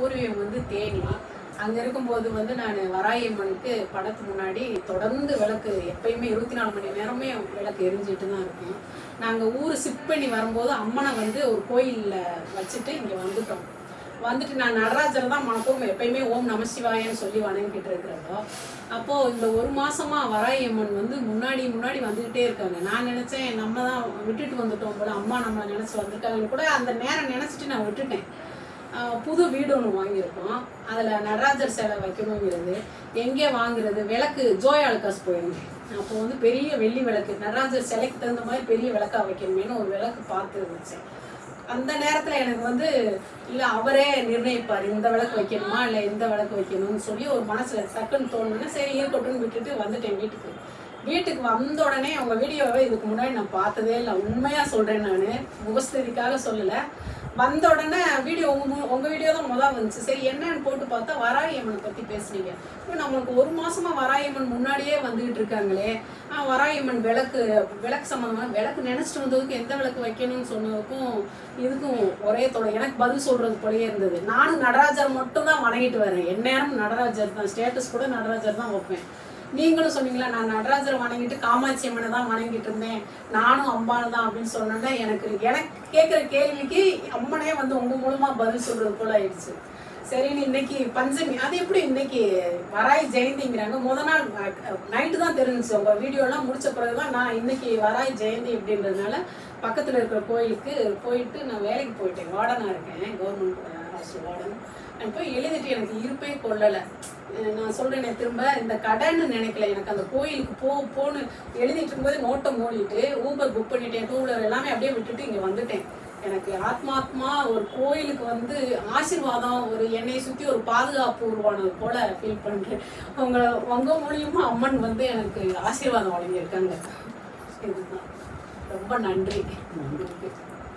பூர்வீகம் வந்து தேனி அங்க இருக்கும்போது வந்து நான் வராயம்மனுக்கு படத்துக்கு முன்னாடி தொடர்ந்து விளக்கு எப்பயுமே இருபத்தி நாலு மணி நேரமே விளக்கு எரிஞ்சிட்டு தான் இருக்கும் நாங்க ஊர் ஷிஃப்ட் பண்ணி வரும்போது அம்மனை வந்து ஒரு கோயில்ல வச்சுட்டு இங்க வந்துட்டோம் வந்துட்டு நான் நடராஜர் தான் மனப்பூர்வம் எப்பயுமே ஓம் நம சிவாயன்னு சொல்லி வணங்கிட்டு இருக்கிறப்போ அப்போ இந்த ஒரு மாசமா வராயம்மன் வந்து முன்னாடி முன்னாடி வந்துகிட்டே இருக்காங்க நான் நினைச்சேன் நம்ம தான் விட்டுட்டு வந்துட்டோம் போல அம்மா நம்மளை நினைச்சு வந்திருக்காங்கன்னு கூட அந்த நேரம் நினைச்சிட்டு நான் விட்டுட்டேன் ஆஹ் புது வீடு ஒன்று வாங்கியிருக்கோம் அதில் நடராஜர் சிலை வைக்கணுங்கிறது எங்கே வாங்குறது விளக்கு ஜோய் அல்காஸ் போயிருந்தேன் அப்போ வந்து பெரிய வெள்ளி விளக்கு நடராஜர் சிலைக்கு தகுந்த மாதிரி பெரிய விளக்கா வைக்கணுமேனு ஒரு விளக்கு பார்த்து வச்சேன் அந்த நேரத்துல எனக்கு வந்து இல்ல அவரே நிர்ணயிப்பார் இந்த விளக்கு வைக்கணுமா இல்ல இந்த விளக்கு வைக்கணும்னு சொல்லி ஒரு மனசுல டக்குன்னு தோணுன்னா சரி இருக்கட்டும்னு விட்டுட்டு வந்துட்டேன் வீட்டுக்கு வீட்டுக்கு வந்த உடனே உங்க வீடியோவை இதுக்கு முன்னாடி நான் பார்த்ததே இல்லை உண்மையா சொல்றேன் நான் முகஸ்துதிக்காக சொல்லல வந்த உடனே வீடியோ உங்க மு- உங்க வீடியோ தான் முதல் வந்துச்சு சரி என்னன்னு போட்டு பார்த்தா வராயம்மனை பத்தி பேசுனீங்க இப்போ நம்மளுக்கு ஒரு மாசமா வராயம்மன் முன்னாடியே வந்துகிட்டு இருக்காங்களே ஆ, வராயம்மன் விளக்கு விளக்கு சம்பந்தமா விளக்கு நினைச்சிட்டு வந்ததுக்கு எந்த விளக்கு வைக்கணும்னு சொன்னதுக்கும் இதுக்கும் ஒரே தொலை எனக்கு பதில் சொல்றது போலயே இருந்தது நானும் நடராஜர் மட்டும் தான் வணங்கிட்டு வரேன் எந்நேரம் நடராஜர் தான் ஸ்டேட்டஸ் கூட நடராஜர் தான் வைப்பேன் நீங்களும் சொன்னீங்களா நான் நடராஜரை வணங்கிட்டு காமாட்சி அம்மனை தான் வணங்கிட்டு இருந்தேன் நானும் அம்பானு தான் அப்படின்னு சொன்னோன்னா எனக்கு எனக்கு கேட்குற கேள்விக்கு அம்மனே வந்து உங்க மூலமா பதில் சொல்றது போல ஆயிடுச்சு சரின்னு இன்னைக்கு பஞ்சமி அது எப்படி இன்னைக்கு வராய் ஜெயந்திங்கிறாங்க முத நாள் நைட்டு தான் தெரிஞ்சுச்சு உங்க வீடியோலாம் முடிச்ச பிறகுதான் நான் இன்னைக்கு வராய் ஜெயந்தி அப்படின்றதுனால பக்கத்துல இருக்கிற கோயிலுக்கு போயிட்டு நான் வேலைக்கு போயிட்டேன் வார்டனா இருக்கேன் கவர்மெண்ட் ஹாஸ்டல் வார்டன் நான் போய் எழுதிட்டு எனக்கு இருப்பே கொள்ளலை அஹ் நான் சொல்றேனே திரும்ப இந்த கடன்னு நினைக்கல எனக்கு அந்த கோயிலுக்கு போ போன்னு எழுதிட்டு இருக்கும்போது நோட்டை மூடிட்டு ஊபர் புக் பண்ணிட்டேன் டூ வீலர் எல்லாமே அப்படியே விட்டுட்டு இங்க வந்துட்டேன் எனக்கு ஆத்மாத்மா ஒரு கோயிலுக்கு வந்து ஆசீர்வாதம் ஒரு என்னை சுத்தி ஒரு பாதுகாப்பு உருவானது போல ஃபீல் பண்றேன் உங்க உங்க மூலியமா அம்மன் வந்து எனக்கு ஆசீர்வாதம் வழங்கியிருக்காங்க இதுதான் ரொம்ப நன்றி உங்களுக்கு